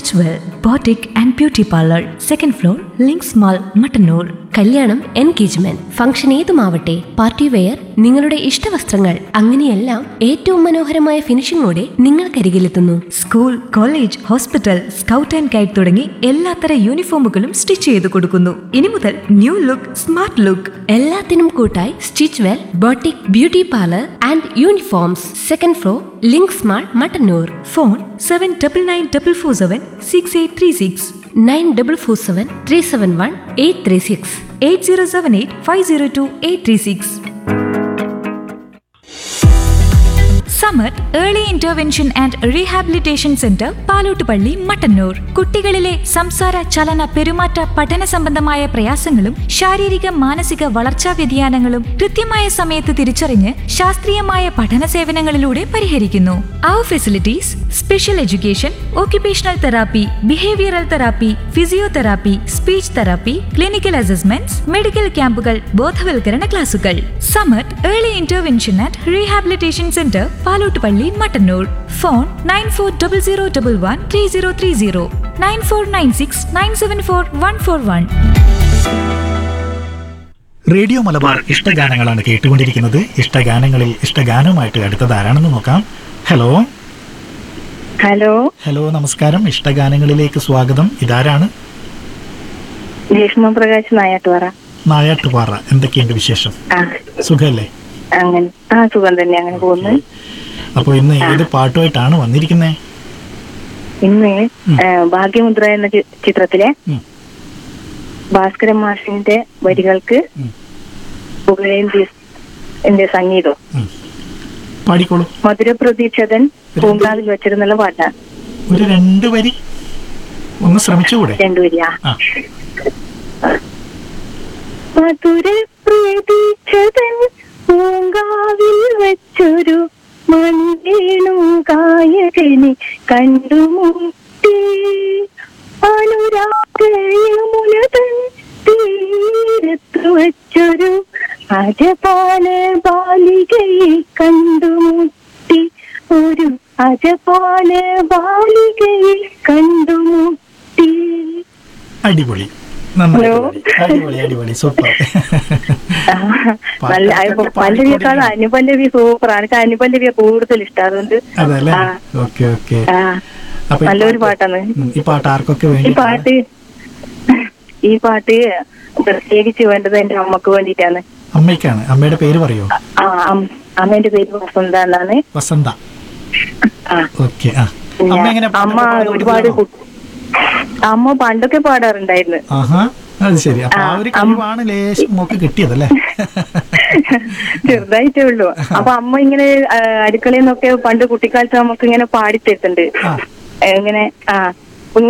Stitch well boutique and beauty parlour second floor Links mall Mattanur കല്യാണം engagement function ഏതുമാവട്ടെ party wear നിങ്ങളുടെ ഇഷ്ടവസ്ത്രങ്ങൾ അങ്ങനെയെല്ലാം ഏറ്റവും മനോഹരമായ ഫിനിഷിംഗോടെ നിങ്ങൾക്കരികിലെത്തുന്നു school college hospital scout and guide തുടങ്ങി എല്ലാത്തര യൂണിഫോമുകളും സ്റ്റിച്ച് ചെയ്ത് കൊടുക്കുന്നു ഇനി മുതൽ ന്യൂ ലുക്ക് സ്മാർട്ട് ലുക്ക് എല്ലാത്തിനും കൂട്ടായി stitch well boutique beauty parlour and uniforms second floor Links mall Mattanur phone seven double nine double four seven six eight three six nine double four seven three seven one eight three six eight zero seven eight five zero two eight three six Samar early intervention and rehabilitation centre Palottupalli Mattanur കുട്ടികളിലെ സംസാര ചലന പെരുമാറ്റ പഠന സംബന്ധമായ പ്രയാസങ്ങളും ശാരീരിക മാനസിക വളർച്ചാ വ്യതിയാനങ്ങളും കൃത്യമായ സമയത്ത് തിരിച്ചറിഞ്ഞ് ശാസ്ത്രീയമായ പഠന സേവനങ്ങളിലൂടെ പരിഹരിക്കുന്നു അവർ facilities special education occupational therapy behavioural therapy physiotherapy speech therapy clinical assessments medical ക്യാമ്പുകൾ ബോധവൽക്കരണ ക്ലാസുകൾ Samath early intervention and rehabilitation centre Palottupalli Mattanur phone nine four double zero double one three zero three zero nine four nine six nine seven four one four one radio Malabar ഇഷ്ടഗാനങ്ങളാണ് കേട്ടുകൊണ്ടിരിക്കുന്നത് ഇഷ്ടഗാനങ്ങളിൽ ഇഷ്ടഗാനവുമായിട്ട് അടുത്തത് ആരാണെന്ന് നോക്കാം hello hello hello നമസ്കാരം ഇഷ്ടഗാനങ്ങളിലേക്ക് സ്വാഗതം ഇതാരാണ് ഗ്രീഷ്മ പ്രകാശ് നായാട്ടുപാറ നായാട്ടുപാറ എന്തൊക്കെയുണ്ട് വിശേഷം ആ സുഖല്ലേ അങ്ങനെ ആ സുഖം തന്നെ അങ്ങനെ പോകുന്നു അപ്പോൾ ഇന്ന് ഏത് പാട്ടുമായിട്ടാണ് വന്നിരിക്കുന്നത് ഇന്ന് ആ, ഭാഗ്യമുദ്ര എന്ന ചി- ചിത്രത്തിലെ ഉം. ഭാസ്കരൻ മാഷിന്റെ വരികൾക്ക് ഉം. പുകഴേന്തി എന്റെ സംഗീതം പാടിക്കോളൂ മധുരപ്രതീക്ഷതൻ പൂങ്കാവിൽ വെച്ചിരുന്നുള്ള പാട്ടാണ് ഒരു രണ്ട് വരി ഒന്ന് ശ്രമിച്ചുകൂടെ രണ്ടുപേരിയാ ആ മധുരപ്രതീക്ഷതൻ പൂങ്കാവിൽ വെച്ചൊരു മൺവീണു കായകനെ കണ്ടുമുട്ടി അനുരാഗയമുനതൻ തീരത്ത് വച്ചൊരു അജപാല ബാലികയെ കണ്ടുമുട്ടി ഒരു അജപാല ബാലികയെ കണ്ടുമുട്ടി അടിപൊളി നന്നായി ഹലോ. പാടി. അടിപൊളി അടിപൊളി സൂപ്പർ ആ, നല്ല പാട്ടൊക്കെ പല്ലവിയെക്കാളും അനുപല്ലവി സൂപ്പർ എനിക്ക് അനുപല്ലവിയെ കൂടുതൽ ഇഷ്ടം അതുകൊണ്ട് അതല്ലേ ആ. ഓക്കെ ഓക്കെ ആ, അപ്പൊ ഈ നല്ലൊരു പാട്ട്- പാട്ടാണ് ഉം, ഈ പാട്ട് ആർക്കൊക്കെ ഈ വേണ്ടി പാട്ട് ഈ പാട്ട് പ്രത്യേകിച്ച് വേണ്ടത് എന്റെ അമ്മക്ക് വേണ്ടിയിട്ടാണ് അമ്മയ്ക്കാണ് അമ്മയുടെ പേര് പറയോ ആ അം- അമ്മേന്റെ പേര് വസന്ത എന്നാണ് വസന്ത ആ, ഓക്കെ ആ പിന്നെ അമ്മ എങ്ങനെ അമ്മ പാട്ടൊക്കെ പാടുന്ന ഒരുപാട് കൂട്ടത്തിലാണോ? കു- അമ്മ പണ്ടൊക്കെ പാടാറുണ്ടായിരുന്നു ആഹാ അത് ശരി അപ്പൊ ആ ആ, ഒരു അമ്മ- കഴിവാണ് ലേശം മോക്ക് കിട്ടിയതല്ലേ ചെറുതായിട്ടേ ഉള്ളൂ അപ്പൊ അമ്മ ഇങ്ങനെ ആ, അടുക്കളയിൽ നിന്നൊക്കെ പണ്ട് കുട്ടിക്കാലത്ത് നമുക്ക് ഇങ്ങനെ പാടിത്തരുന്നുണ്ട് ആ ഇങ്ങനെ ആ